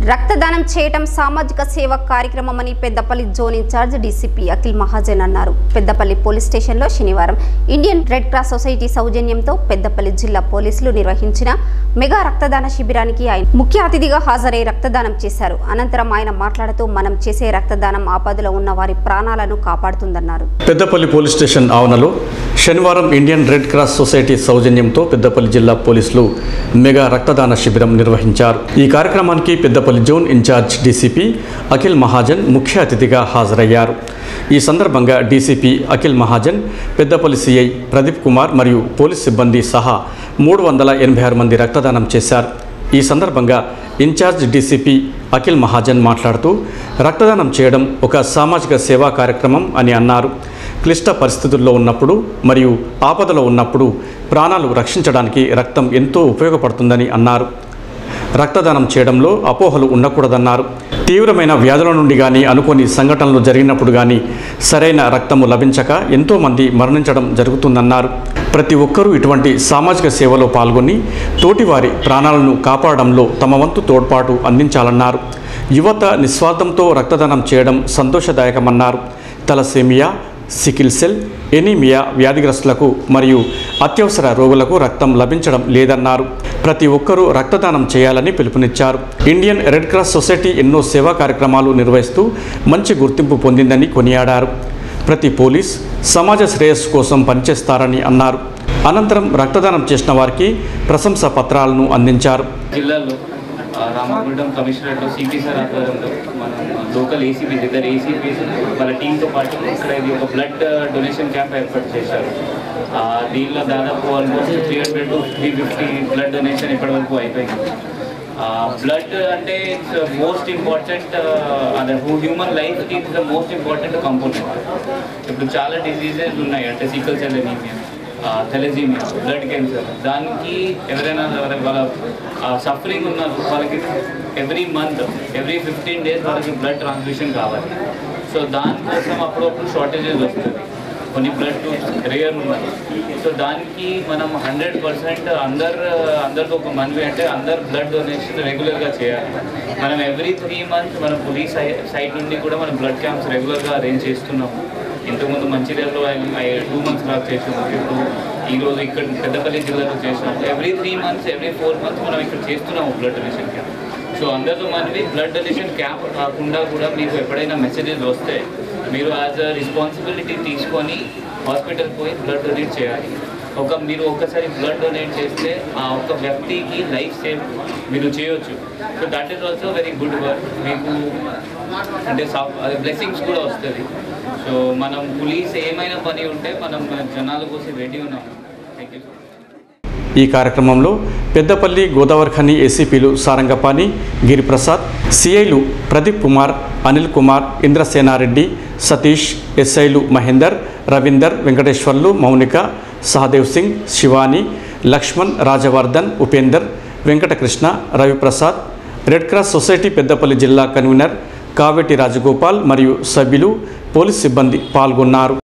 రక్తదానం చేయటం సామాజిక సేవ కార్యక్రమమని Peddapalli zone incharge DCP Akhil Mahajan అన్నారు పెద్దపల్లి పోలీస్ స్టేషన్లో శనివారం ఇండియన్ రెడ్ క్రాస్ సొసైటీ సౌజన్యంతో పెద్దపల్లి జిల్లా పోలీసులు నిర్వహించిన మెగా రక్తదాన శిబిరానికి ఆయన ముఖ్య అతిథిగా హాజరై రక్తదానం చేశారు అనంతరం ఆయన మాట్లాడుతూ మనం చేసే రక్తదానం ఆపదలో ఉన్న వారి ప్రాణాలను కాపాడుతుందన్నారు పెద్దపల్లి పోలీస్ స్టేషన్ ఆవరణలో శనివారం ఇండియన్ రెడ్ క్రాస్ సొసైటీ సౌజన్యంతో పెద్దపల్లి జిల్లా పోలీసులు మెగా రక్తదాన శిబిరం నిర్వహించారు ఈ కార్యక్రమానికి Peddapalli zone incharge DCP Akhil Mahajan ముఖ్య అతిథిగా హాజరయ్యారు ఈ సందర్భంగా డీసీపీ అఖిల్ మహాజన్ పెద్దపల్లి సిఐ ప్రదీప్ కుమార్ మరియు పోలీస్ సిబ్బంది సహా మూడు వందల ఎనభై ఆరు మంది రక్తదానం చేశారు ఈ సందర్భంగా ఇన్ఛార్జ్ డీసీపీ అఖిల్ మహాజన్ మాట్లాడుతూ రక్తదానం చేయడం ఒక సామాజిక సేవా కార్యక్రమం అని అన్నారు క్లిష్ట పరిస్థితుల్లో ఉన్నప్పుడు మరియు ఆపదలో ఉన్నప్పుడు ప్రాణాలు రక్షించడానికి రక్తం ఎంతో ఉపయోగపడుతుందని అన్నారు రక్తదానం చేయడంలో అపోహలు ఉండకూడదన్నారు తీవ్రమైన వ్యాధుల నుండి కానీ అనుకోని సంఘటనలు జరిగినప్పుడు కానీ సరైన రక్తము లభించక ఎంతోమంది మరణించడం జరుగుతుందన్నారు ప్రతి ఒక్కరూ ఇటువంటి సామాజిక సేవలో పాల్గొని తోటివారి ప్రాణాలను కాపాడడంలో తమ వంతు తోడ్పాటు అందించాలన్నారు యువత నిస్వార్థంతో రక్తదానం చేయడం సంతోషదాయకమన్నారు తలసేమియా సికిల్ సెల్ ఎనీమియా వ్యాధిగ్రస్తులకు మరియు అత్యవసర రోగులకు రక్తం లభించడం లేదన్నారు ప్రతి ఒక్కరూ రక్తదానం చేయాలని పిలుపునిచ్చారు ఇండియన్ రెడ్ క్రాస్ సొసైటీ ఎన్నో సేవా కార్యక్రమాలు నిర్వహిస్తూ మంచి గుర్తింపు పొందిందని కొనియాడారు ప్రతి పోలీస్ సమాజ శ్రేయస్సు కోసం పనిచేస్తారని అన్నారు అనంతరం రక్తదానం చేసిన వారికి ప్రశంసా పత్రాలను అందించారు జిల్లాలో ఆ, రామగుండం కమిషనరేట్లో సిపి సార్ ఆధ్వర్యంలో మనం లోకల్ ఏసీపీ ఇద్దరు ఏసీపీ వాళ్ళ టీంతో పాటు ఇక్కడ ఇది ఒక బ్లడ్ డొనేషన్ క్యాంప్ ఏర్పాటు చేశారు ఆ, దీనిలో దాదాపు almost three hundred to three fifty blood donation ఇప్పటివరకు అయిపోయింది బ్లడ్ అంటే ఇట్స్ మోస్ట్ ఇంపార్టెంట్ అదే human life it's the most important component ఇప్పుడు చాలా డిసీజెస్ ఉన్నాయి అంటే sickle cell anaemia thalassaemia blood cancer దానికి ఎవరైనా ఎవరైనా వాళ్ళ సఫరింగ్ ఉన్నారు వాళ్ళకి every month every fifteen days వాళ్ళకి బ్లడ్ ట్రాన్స్ఫ్యూషన్ కావాలి సో దానికోసం అప్పుడప్పుడు షార్టేజెస్ వస్తుంది కొన్ని బ్లడ్ రేయర్ ఉన్నాయి సో దానికి మనం హండ్రెడ్ పర్సెంట్ అందరు అందరికి ఒక మనవి అంటే అందరు బ్లడ్ డొనేషన్ రెగ్యులర్గా చేయాలి మనం ఎవ్రీ త్రీ మంత్స్ మన పోలీస్ సైడ్ నుండి కూడా మనం బ్లడ్ క్యాంప్స్ రెగ్యులర్గా అరేంజ్ చేస్తున్నాము ఇంతకుముందు మంచిర్యాలలో టూ మంత్స్ బ్లాక్ చేసినాము ఇప్పుడు ఈరోజు ఇక్కడ పెద్దపల్లి జిల్లాలో చేసినాము every three months every four months మనం ఇక్కడ చేస్తున్నాము బ్లడ్ డొనేషన్ క్యాంప్ సో అందరితో మనవి బ్లడ్ డొనేషన్ క్యాంప్ కాకుండా కూడా మీకు ఎప్పుడైనా మెసేజెస్ వస్తే మీరు యాజ్ అ రెస్పాన్సిబిలిటీ తీసుకొని హాస్పిటల్ పోయి బ్లడ్ డొనేట్ చేయాలి ఒక మీరు ఒక్కసారి బ్లడ్ డొనేట్ చేస్తే ఆ ఒక్క వ్యక్తికి లైఫ్ సేవ్ మీరు చేయొచ్చు so that is also very good work మీకు అంటే బ్లెస్సింగ్స్ కూడా వస్తుంది సో మనం పోలీస్ ఏమైనా పని ఉంటే మనం జనాల కోసం రెడీ ఉన్నాము థ్యాంక్ యూ ఈ కార్యక్రమంలో పెద్దపల్లి గోదావరి ఖని ఏసీపీలు సారంగపాణి గిరిప్రసాద్ సిఐలు ప్రదీప్ కుమార్ అనిల్ కుమార్ ఇంద్రసేనారెడ్డి సతీష్ ఎస్ఐలు Mahender Ravinder Venkateshwarlu Mounika Sahadev Singh Shivani Laxman Rajavardhan Upender Venkatakrishna Raviprasad red cross society Peddapalli జిల్లా కన్వీనర్ కావెటి రాజగోపాల్ మరియు సభ్యులు పోలీస్ సిబ్బంది పాల్గొన్నారు